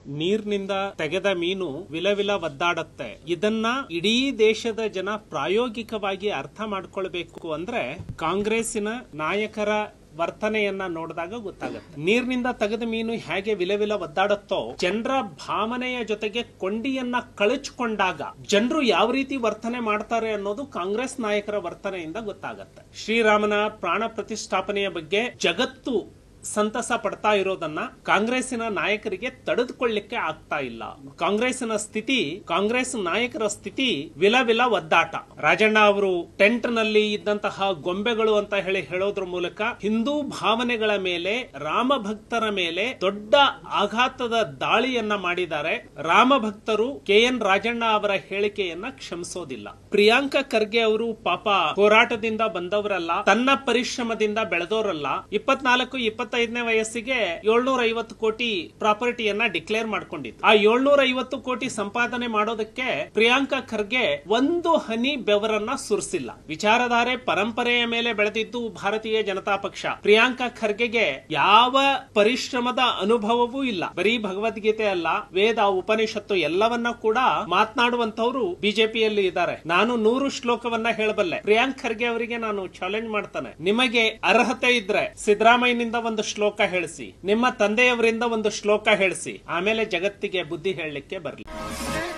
ನೀರಿನಿಂದ ತೆಗೆದ ಮೀನು ವಿಲವಿಲ ಒದ್ದಾಡುತ್ತೆ ಇದನ್ನ ಇಡೀ ದೇಶದ ಜನ ಪ್ರಾಯೋಗಿಕವಾಗಿ ಅರ್ಥ ಮಾಡ್ಕೊಳ್ಬೇಕು ಅಂದ್ರೆ ಕಾಂಗ್ರೆಸ್ಸಿನ ನಾಯಕರ ವರ್ತನೆಯನ್ನ ನೋಡಿದಾಗ ಗೊತ್ತಾಗುತ್ತೆ ನೀರಿನಿಂದ ತೆಗೆದ ಮೀನು ಹೇಗೆ ವಿಲವಿಲ ಒದ್ದಾಡುತ್ತೋ ಜನರ ಭಾವನೆಯ ಜೊತೆಗೆ ಕೊಂಡಿಯನ್ನ ಕಳಚಿಕೊಂಡಾಗ ಜನರು ಯಾವ ರೀತಿ ವರ್ತನೆ ಮಾಡ್ತಾರೆ ಅನ್ನೋದು ಕಾಂಗ್ರೆಸ್ ನಾಯಕರ ವರ್ತನೆಯಿಂದ ಗೊತ್ತಾಗತ್ತೆ ಶ್ರೀರಾಮನ ಪ್ರಾಣ ಪ್ರತಿಷ್ಠಾಪನೆಯ ಬಗ್ಗೆ ಜಗತ್ತು ಸಂತಸ ಪಡ್ತಾ ಇರೋದನ್ನ ಕಾಂಗ್ರೆಸ್ಸಿನ ನಾಯಕರಿಗೆ ತಡೆದುಕೊಳ್ಳಿಕ್ಕೆ ಆಗ್ತಾ ಇಲ್ಲ ಕಾಂಗ್ರೆಸ್ಸಿನ ಸ್ಥಿತಿ ಕಾಂಗ್ರೆಸ್ ನಾಯಕರ ಸ್ಥಿತಿ ವಿಲವಿಲ ಒದ್ದಾಟ ರಾಜಣ್ಣ ಅವರು ಟೆಂಟ್ ನಲ್ಲಿ ಇದ್ದಂತಹ ಗೊಂಬೆಗಳು ಅಂತ ಹೇಳಿ ಹೇಳೋದ್ರ ಮೂಲಕ ಹಿಂದೂ ಭಾವನೆಗಳ ಮೇಲೆ ರಾಮ ಭಕ್ತರ ಮೇಲೆ ದೊಡ್ಡ ಆಘಾತದ ದಾಳಿಯನ್ನ ಮಾಡಿದ್ದಾರೆ ರಾಮ ಭಕ್ತರು ಕೆ ಎನ್ ರಾಜಣ್ಣ ಅವರ ಹೇಳಿಕೆಯನ್ನ ಕ್ಷಮಿಸೋದಿಲ್ಲ ಪ್ರಿಯಾಂಕಾ ಖರ್ಗೆ ಅವರು ಪಾಪ ಹೋರಾಟದಿಂದ ಬಂದವರಲ್ಲ ತನ್ನ ಪರಿಶ್ರಮದಿಂದ ಬೆಳೆದವರಲ್ಲ ಇಪ್ಪತ್ನಾಲ್ಕು ಇಪ್ಪತ್ತೈದನೇ ವಯಸ್ಸಿಗೆ ಏಳ್ನೂರ ಐವತ್ತು ಕೋಟಿ ಪ್ರಾಪರ್ಟಿಯನ್ನ ಡಿಕ್ಲೇರ್ ಮಾಡ್ಕೊಂಡಿತ್ತು ಆ ಏಳ್ನೂರ ಐವತ್ತು ಕೋಟಿ ಸಂಪಾದನೆ ಮಾಡೋದಕ್ಕೆ ಪ್ರಿಯಾಂಕಾ ಖರ್ಗೆ ಒಂದು ಹನಿ ಬೆವರನ್ನ ಸುರಿಸಿಲ್ಲ ವಿಚಾರಧಾರೆ ಪರಂಪರೆಯ ಮೇಲೆ ಬೆಳೆದಿದ್ದು ಭಾರತೀಯ ಜನತಾ ಪಕ್ಷ ಪ್ರಿಯಾಂಕಾ ಖರ್ಗೆಗೆ ಯಾವ ಪರಿಶ್ರಮದ ಅನುಭವವೂ ಇಲ್ಲ ಬರೀ ಭಗವದ್ಗೀತೆ ಅಲ್ಲ ವೇದ ಉಪನಿಷತ್ತು ಎಲ್ಲವನ್ನ ಕೂಡ ಮಾತನಾಡುವಂತವರು ಬಿಜೆಪಿಯಲ್ಲಿ ಇದ್ದಾರೆ ನಾನು ನೂರು ಶ್ಲೋಕವನ್ನ ಹೇಳಬಲ್ಲೆ ಪ್ರಿಯಾಂಕ್ ಖರ್ಗೆ ಅವರಿಗೆ ನಾನು ಚಾಲೆಂಜ್ ಮಾಡ್ತಾನೆ ನಿಮಗೆ ಅರ್ಹತೆ ಇದ್ರೆ ಸಿದ್ದರಾಮಯ್ಯನಿಂದ ಒಂದು ಶ್ಲೋಕ ಹೇಳಿಸಿ ನಿಮ್ಮ ತಂದೆಯವರಿಂದ ಒಂದು ಶ್ಲೋಕ ಹೇಳಿಸಿ ಆಮೇಲೆ ಜಗತ್ತಿಗೆ ಬುದ್ಧಿ ಹೇಳಲಿಕ್ಕೆ ಬರಲಿ